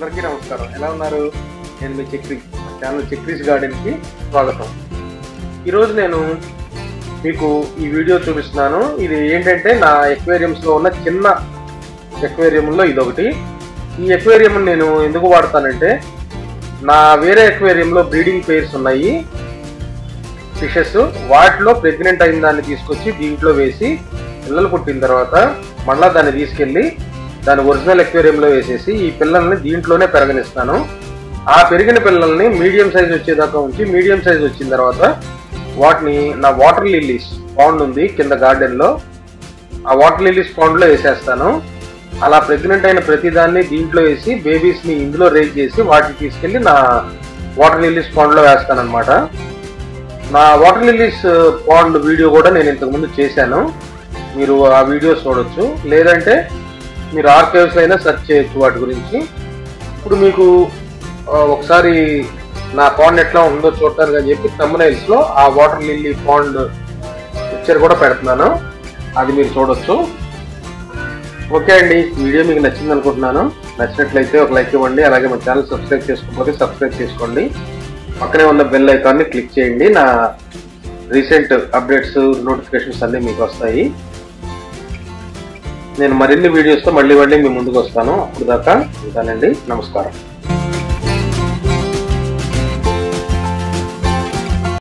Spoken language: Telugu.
అందరికీ నమస్కారం ఎలా ఉన్నారు నేను మీ చక్రి మా ఛానల్ చక్రీస్ గార్డెన్కి స్వాగతం ఈరోజు నేను మీకు ఈ వీడియో చూపిస్తున్నాను ఇది ఏంటంటే నా ఎక్వేరియంస్లో ఉన్న చిన్న ఎక్వేరియంలో ఇదొకటి ఈ ఎక్వేరియం నేను ఎందుకు వాడతానంటే నా వేరే ఎక్వేరియంలో బ్రీడింగ్ పేర్స్ ఉన్నాయి ఫిషెస్ వాటిలో ప్రెగ్నెంట్ అయిన దాన్ని తీసుకొచ్చి దీంట్లో వేసి పిల్లలు పుట్టిన తర్వాత మళ్ళా దాన్ని తీసుకెళ్ళి దాని ఒరిజినల్ ఎక్వేరియంలో వేసేసి ఈ పిల్లల్ని దీంట్లోనే పెరగనిస్తాను ఆ పెరిగిన పిల్లల్ని మీడియం సైజ్ వచ్చేదాకా ఉంచి మీడియం సైజ్ వచ్చిన తర్వాత వాటిని నా వాటర్ లిల్లీస్ పాండ్ ఉంది కింద గార్డెన్లో ఆ వాటర్ లిల్లీస్ పాండ్లో వేసేస్తాను అలా ప్రెగ్నెంట్ అయిన ప్రతిదాన్ని దీంట్లో వేసి బేబీస్ని ఇందులో రేజ్ చేసి వాటిని తీసుకెళ్ళి నా వాటర్ లిల్లీస్ పాండ్లో వేస్తాను అనమాట నా వాటర్ లిల్లీస్ పాండ్ వీడియో కూడా నేను ఇంతకుముందు చేశాను మీరు ఆ వీడియో చూడొచ్చు లేదంటే మీరు ఆర్కైవ్స్ అయినా సెర్చ్ చేయొచ్చు వాటి గురించి ఇప్పుడు మీకు ఆ, ఒకసారి నా పాండ్ ఎట్లా ఉందో చూడటానికి అని చెప్పి thumbnails లో ఆ వాటర్ లిల్లీ పాండ్ పిక్చర్ కూడా పెడుతున్నాను అది మీరు చూడొచ్చు ఓకే అండి వీడియో మీకు నచ్చింది అనుకుంటున్నాను నచ్చినట్లయితే ఒక లైక్ ఇవ్వండి అలాగే మా ఛానల్ సబ్స్క్రైబ్ చేసుకోకపోతే సబ్స్క్రైబ్ చేసుకోండి పక్కనే ఉన్న బెల్ ఐకాన్ని క్లిక్ చేయండి నా రీసెంట్ అప్డేట్స్ నోటిఫికేషన్స్ అన్నీ మీకు వస్తాయి నేను మరిన్ని వీడియోస్తో మళ్ళీ మళ్ళీ మీ ముందుకు వస్తాను అప్పుడు దాకా ఉంటానండి నమస్కారం